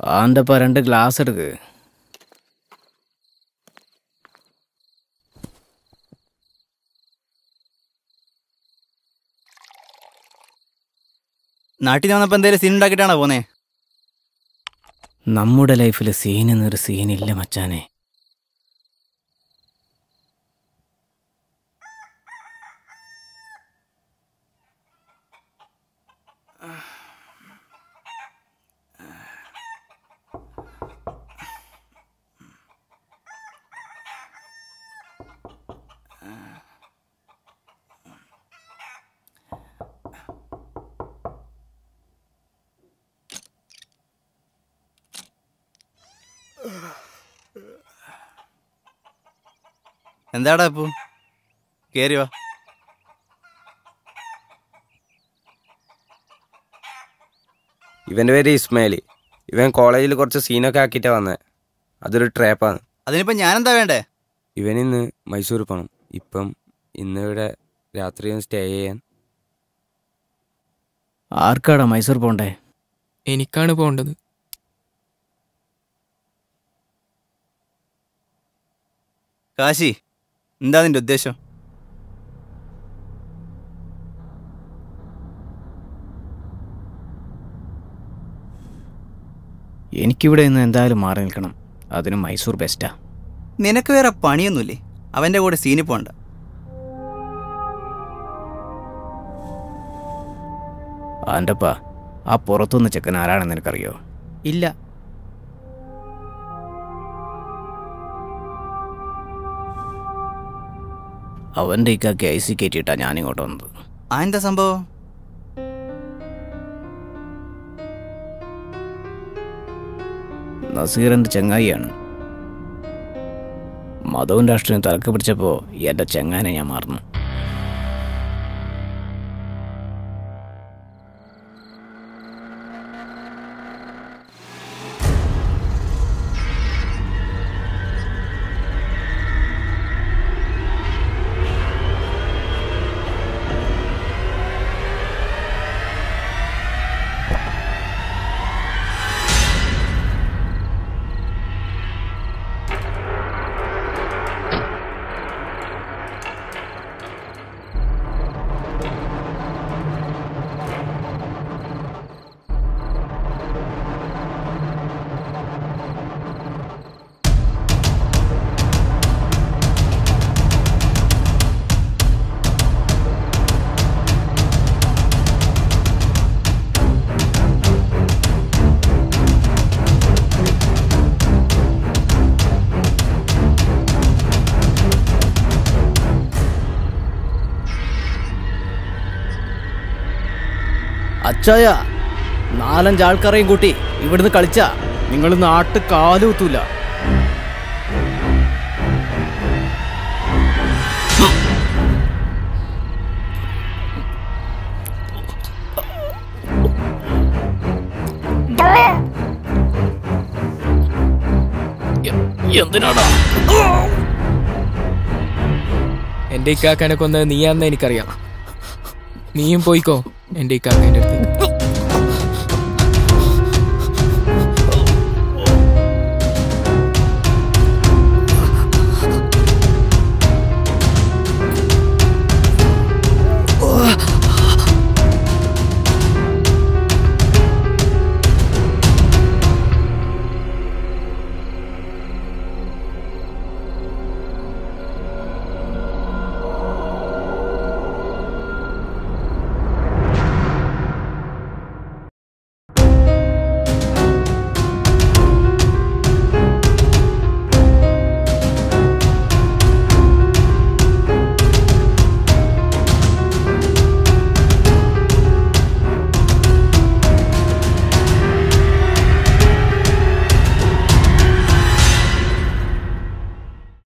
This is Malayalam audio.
ആൻ്റെപ്പ രണ്ട് ഗ്ലാസ് എടുക്ക് നാട്ടിൽ വന്നപ്പോൾ എന്തെങ്കിലും സീൻ ഉണ്ടാക്കിയിട്ടാണോ പോന്നേ നമ്മുടെ ലൈഫിൽ സീൻ എന്നൊരു സീനില്ല മച്ചാനെ എന്താടാ അപ്പു കേറി വാ ഇവൻ്റെ പേര് ഇസ്മായിൽ ഇവൻ കോളേജിൽ കുറച്ച് സീനൊക്കെ ആക്കിയിട്ടാണ് വന്നത് അതൊരു ട്രാപ്പാണ് അതിനിപ്പോ ഞാനെന്താ വേണ്ടേ ഇവൻ ഇന്ന് മൈസൂർ പോകണം ഇപ്പം ഇന്ന് ഇവിടെ രാത്രി ഒന്ന് സ്റ്റേ ചെയ്യാൻ ആർക്കാടാ മൈസൂർ പോണ്ടേ എനിക്കാണ് പോകേണ്ടത് കാശി എന്താ നിന്റെ ഉദ്ദേശം എനിക്കിവിടെ നിന്ന് എന്തായാലും മാറി നിൽക്കണം അതിന് മൈസൂർ ബെസ്റ്റാ നിനക്ക് വേറെ പണിയൊന്നുമില്ലേ അവന്റെ കൂടെ സീനി പോണ്ട ആൻ്റെപ്പ ആ പുറത്തുനിന്ന് ചെക്കൻ ആരാണെന്ന് നിനക്കറിയോ ഇല്ല അവൻ്റെ ഇക്കാക്ക് ഐ സി കയറ്റിയിട്ടാ ഞാനിങ്ങോട്ട് വന്നത് ആ എന്താ സംഭവം നസീറിൻ്റെ ചങ്ങായിയാണ് മതവും രാഷ്ട്രീയവും തലക്ക് പിടിച്ചപ്പോൾ എൻ്റെ ചങ്ങാനെ ഞാൻ മറന്നു അച്ചായ നാലഞ്ച് ആൾക്കാരെയും കൂട്ടി ഇവിടുന്ന് കളിച്ച നിങ്ങൾ നാട്ട് കാലുത്തൂല എന്തിനാടാ എൻ്റെ ഇക്കാക്കനെ കൊന്നത് നീയാണെന്ന് എനിക്കറിയാം നീയും പോയിക്കോ എൻ്റെ ഇക്കാക്കേൻ്റെ അടുത്തേക്ക്